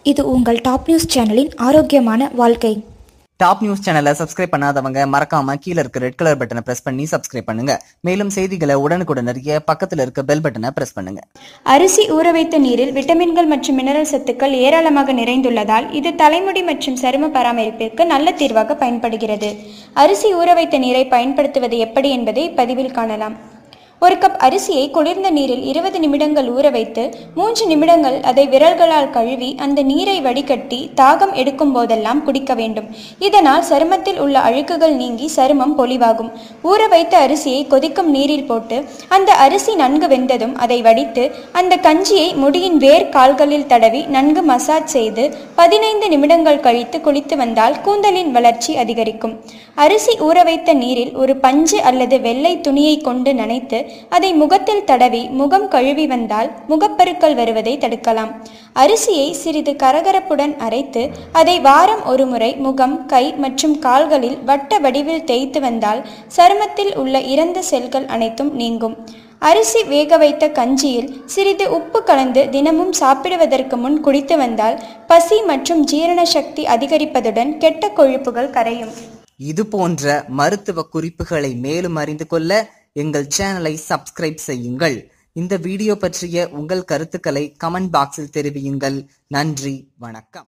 இது உங்கள் top news சேனலின் ஆரோக்கியமான வாழ்க்கை டாப் நியூஸ் சேனலை சப்ஸ்கிரைப் பண்ணாதவங்க மறக்காம கீழ இருக்க ரெட் கலர் பட்டனை பிரஸ் பண்ணி சப்ஸ்கிரைப் பண்ணுங்க மேலும் செய்திகளை உடனுக்குடன் அறிய பக்கத்துல இருக்க பெல் பட்டனை பிரஸ் பண்ணுங்க அரிசி ஊற வைத்த நீரில் விட்டமின்கள் மற்றும் மினரல் சத்துக்கள் ஏராளமாக நிறைந்துள்ளதால் இது தலைமுடி மற்றும் சரும பராமரிப்பிற்கு நல்ல தீர்வாக பயன்படுகிறது அரிசி ஊற வைத்த நீரை பயன்படுத்துவது எப்படி என்பதை இப்பதிவில் காணலாம் ஒரு கப் அரிசியை குளிர்ந்த நீரில் இருபது நிமிடங்கள் ஊற வைத்து மூன்று நிமிடங்கள் அதை விரல்களால் கழுவி அந்த நீரை வடிகட்டி தாகம் எடுக்கும் போதெல்லாம் குடிக்க வேண்டும் இதனால் சருமத்தில் உள்ள அழுக்குகள் நீங்கி சருமம் பொலிவாகும் ஊற வைத்த அரிசியை கொதிக்கும் நீரில் போட்டு அந்த அரிசி நன்கு வெந்ததும் அதை வடித்து அந்த கஞ்சியை முடியின் வேர் கால்களில் தடவி நன்கு மசாஜ் செய்து பதினைந்து நிமிடங்கள் கழித்து குளித்து வந்தால் கூந்தலின் வளர்ச்சி அதிகரிக்கும் அரிசி ஊற வைத்த நீரில் ஒரு பஞ்சு அல்லது வெள்ளை துணியை கொண்டு நனைத்து அதை முகத்தில் தடவி முகம் கழுவி வந்தால் முகப்பருக்கள் வருவதை தடுக்கலாம் அரிசியை சிறிது கரகரப்புடன் அரைத்து அதை வாரம் ஒரு முறை முகம் கை மற்றும் கால்களில் வட்ட வடிவில் தேய்த்து வந்தால் சருமத்தில் உள்ள இறந்த செல்கள் அனைத்தும் நீங்கும் அரிசி வேக வைத்த கஞ்சியில் சிறிது உப்பு கலந்து தினமும் சாப்பிடுவதற்கு முன் குடித்து வந்தால் பசி மற்றும் ஜீரண சக்தி அதிகரிப்பதுடன் கெட்ட கொழுப்புகள் கரையும் இது போன்ற மருத்துவ குறிப்புகளை மேலும் அறிந்து கொள்ள எங்கள் சேனலை சப்ஸ்கிரைப் செய்யுங்கள் இந்த வீடியோ பற்றிய உங்கள் கருத்துக்களை கமெண்ட் பாக்ஸில் தெரிவியுங்கள் நன்றி வணக்கம்